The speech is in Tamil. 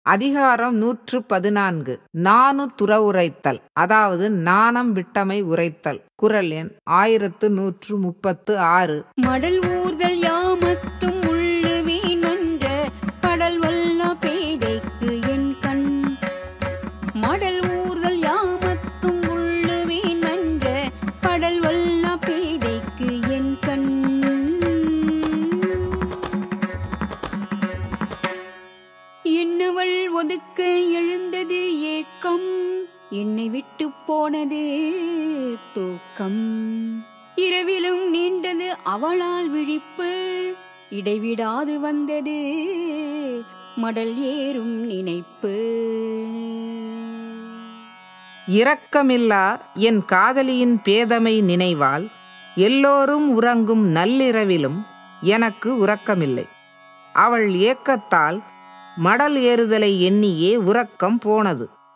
அதிகாரம் நூற்று பதினான்கு நானு துறவுரைத்தல் அதாவது நாணம் விட்டமை உரைத்தல் குரல் எண் ஆயிரத்து நூற்று முப்பத்து ஆறு மடல் ஊர்தல் யாமத்தும் உள்ளுவீன் என்ற படல் வல்ல பேதைக்கு என் கண் மடல் ஊர்தல் யாமத்தும் உள்ளுவீன் என்ற படல் வல்ல பேதைக்கு என் கண் என்னவள் ஒதுக்க எழுந்தது ஏக்கம் என்னை விட்டு போனது தூக்கம் இரவிலும் நீண்டது அவளால் விழிப்பு இடைவிடாது வந்தது மடல் ஏறும் நினைப்பு இரக்கமில்லா என் காதலியின் பேதமை நினைவால் எல்லோரும் உறங்கும் நள்ளிரவிலும் எனக்கு உறக்கமில்லை அவள் ஏக்கத்தால் மடல் ஏறுதலை எண்ணியே உறக்கம் போனது